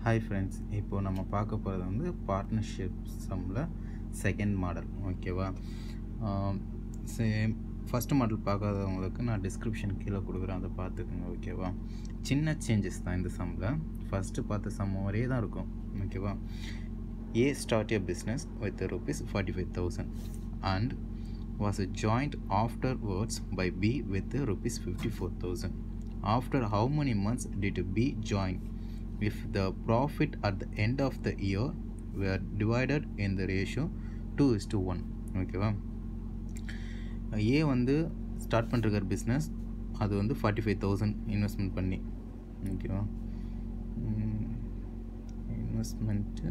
Hi friends இப்போ நம்ம பார்க்க போகிறது வந்து பார்ட்னர்ஷிப் சம்மில் செகண்ட் மாடல் ஓகேவா சேம் ஃபஸ்ட் மாடல் பார்க்காதவங்களுக்கு நான் டிஸ்கிரிப்ஷன் கீழே கொடுக்குறேன் அதை பார்த்துக்குங்க ஓகேவா சின்ன சேஞ்சஸ் தான் இந்த சம்மில் ஃபஸ்ட்டு பார்த்த சம் மாதிரியே தான் இருக்கும் ஓகேவா a start a business with rupees forty five thousand and was joined afterwards by B with rupees 54,000. After how many months did B join? If the profit at the end of the year were divided in the ratio 2 is to 1 ஓகேவா ஏ வந்து start பண்ணுற business அது வந்து forty five thousand investment பண்ணி ஓகேவா investment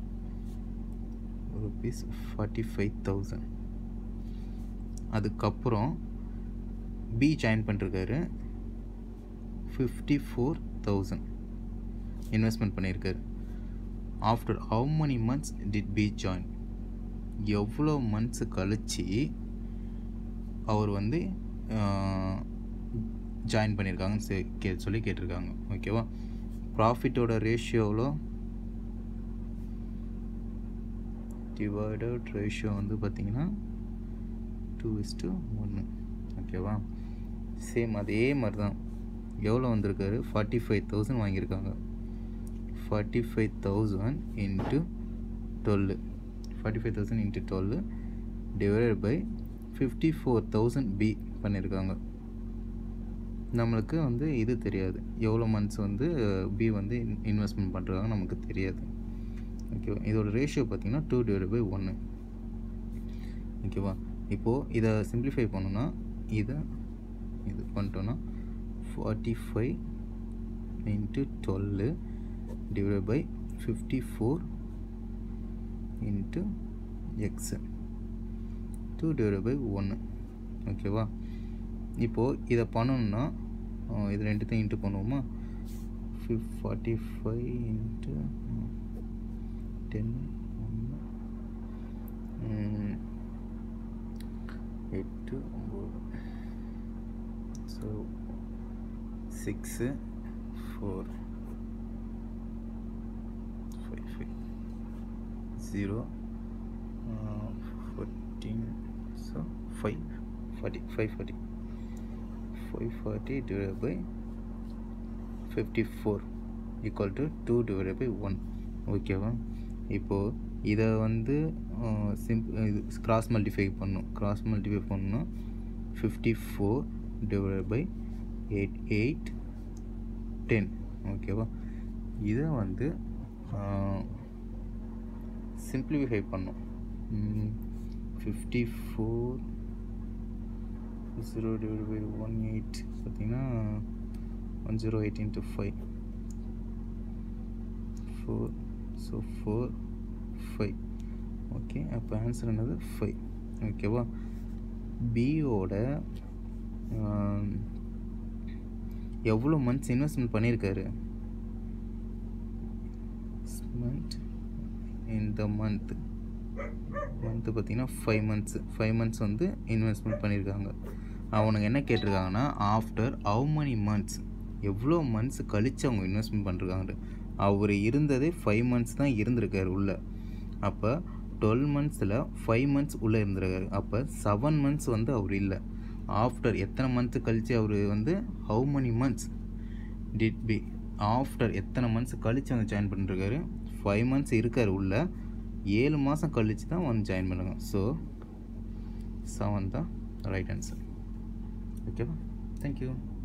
rupees forty five thousand அதுக்கப்புறம் B join பண்ணிருக்காரு fifty four thousand investment பண்ணியிருக்காரு after how many months did B join எவ்வளோ மந்த்ஸ் கழிச்சு அவர் வந்து ஜாயின் பண்ணியிருக்காங்கன்னு கே சொல்லி கேட்டிருக்காங்க ஓகேவா ப்ராஃபிட்டோட ரேஷியோவில் டிவைடட் ரேஷியோ வந்து பார்த்திங்கன்னா டூ இஸ்ட்டு ஒன்று ஓகேவா சேம் அதே மாதிரி தான் எவ்வளோ வந்திருக்காரு ஃபார்ட்டி ஃபைவ் தௌசண்ட் வாங்கியிருக்காங்க forty five thousand into twelve forty five thousand into twelve divided by fifty four thousand B பண்ணியிருக்காங்க நம்மளுக்கு வந்து இது தெரியாது எவ்வளோ மந்த்ஸ் வந்து பி வந்து இன்வெஸ்ட்மெண்ட் பண்ணுறாங்க நமக்கு தெரியாது ஓகேவா இதோட ரேஷியோ பார்த்திங்கன்னா டூ டிவைட் பை ஒன்று ஓகேவா இப்போது இதை சிம்பிளிஃபை பண்ணோன்னா இதை இது பண்ணிட்டோன்னா forty five into twelve divide by fifty four into x two divide by ஒன்று ஓகேவா இப்போது இதை பண்ணணுன்னா இது ரெண்டுத்தையும் இன்ட்டு பண்ணுவோமா fif forty five into ten ஒன்று எட்டு ஒம்பது so six four five five zero fourteen so five forty five forty five forty divide by fifty four equal to two divide by one ஓகேவா இப்போது இதை வந்து சிம்பிள் இது cross மல்டிஃபை பண்ணும் cross multiply பண்ணணும்னா fifty four divide by eight eight ten ஓகேவா இதை வந்து சிம்பிளிஃபை பண்ணும் fifty four zero divide by one eight பார்த்திங்கன்னா one zero eight into five four so four five okay அப்போ ஆன்சர் என்னது ஃபைவ் ஓகேவா பியோட எவ்வளோ மந்த்ஸ் இன்வெஸ்ட்மெண்ட் பண்ணியிருக்காரு மந்த் இந்த மந்த் மந்த்து பார்த்தீங்கன்னா ஃபைவ் மந்த்ஸ் ஃபைவ் மந்த்ஸ் வந்து இன்வெஸ்ட்மெண்ட் பண்ணியிருக்காங்க அவனுங்க என்ன கேட்டிருக்காங்கன்னா ஆஃப்டர் ஹவு மணி மந்த்ஸ் எவ்வளோ மந்த்ஸ் கழித்து அவங்க இன்வெஸ்ட்மெண்ட் பண்ணிருக்காங்க அவர் இருந்ததே ஃபைவ் மந்த்ஸ் தான் இருந்திருக்காரு உள்ளே அப்போ டுவெல் மந்த்ஸில் ஃபைவ் மந்த்ஸ் உள்ளே இருந்திருக்காரு அப்போ செவன் மந்த்ஸ் வந்து அவர் இல்லை ஆஃப்டர் எத்தனை மந்த்ஸ் கழித்து அவர் வந்து how many months did B after எத்தனை மந்த்ஸ் கழித்து வந்து ஜாயின் பண்ணிருக்காரு ஃபைவ் மந்த்ஸ் இருக்கார் உள்ளே ஏழு மாதம் கழித்து தான் வந்து ஜாயின் பண்ணுங்க ஸோ செவன் தான் ரைட் ஆன்சர் ஓகேவா தேங்க்யூ